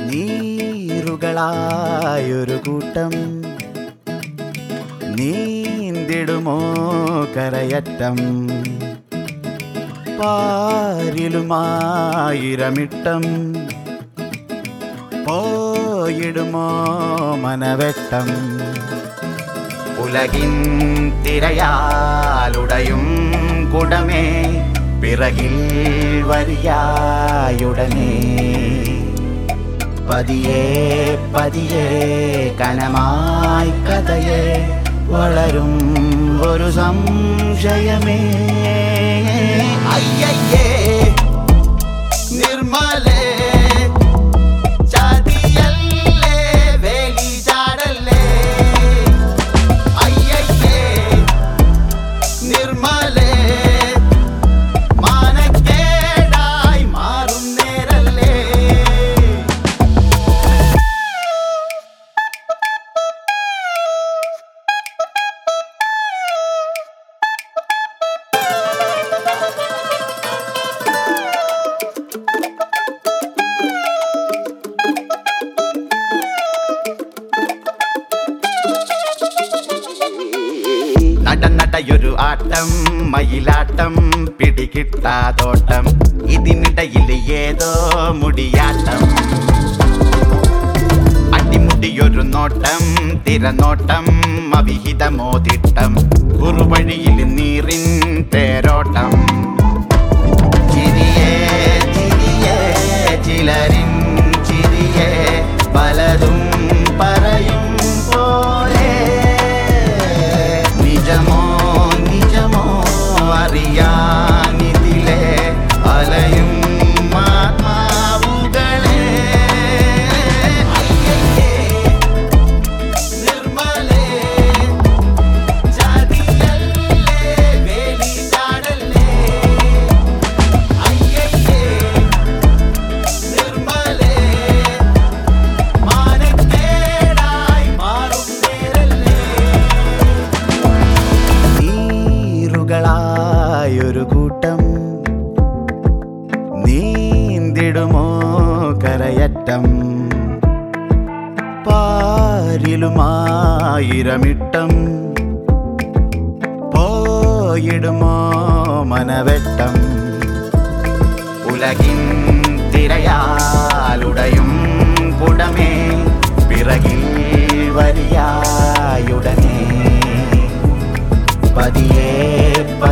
നീരുകളായൊരു കൂട്ടം നീന്തിടുമോ കരയറ്റം പാരിലുമായിരമിട്ടം പോയിടുമോ മനവെട്ടം ഉലകിൻ തിരയാലുടയും കുടമേ പിറകിൽ വരിയായുടനെ പതിയെ പതിയെ കനമായി കഥയെ വളരും ഒരു സംശയമേ അയ്യയ്യേ നിർമ്മലേ ചതിയല്ലേ വേലി ചാടല്ലേ അയ്യയ്യേ നിർമ്മലേ മാനക്കേടായി മാറും നേരല്ലേ നട നടയൊരു ആട്ടം മയിലാട്ടം പിടികിട്ടാതോട്ടം ഇതിനിടയിൽ ഏതോ മുടിയാട്ടം അടിമുടിയൊരു നോട്ടം തിരനോട്ടം അവിഹിതമോതിട്ടം കുറുവഴിയിൽ നീറിൻ തേരോട്ടം ചിരിയേ ചിരിയേ ചിലരിൻ ചിരിയേ പലതും പറയും പോലെ നിജമോ നിജമോ അറിയാനിതിലെ അലയും ആത്മാവുകളെ അയ്യയ്യേ, നിർമ്മലേ ചതിയല്ലേ വേലി ചാടല്ലേ അയ്യയ്യേ നിർമ്മലേ മാനക്കേടായി മാറും നേരല്ലേ നീരുകളായൊരു കൂട്ടം നീന്തിടുമോ കരയറ്റം പാരിലുമായിരമിട്ടം പോയിടുമോ മനവെട്ടം ഉലകിൻ തിരയാലുടയും കുടമേ പിറകിൽ വരിയായുടനെ പതിയെ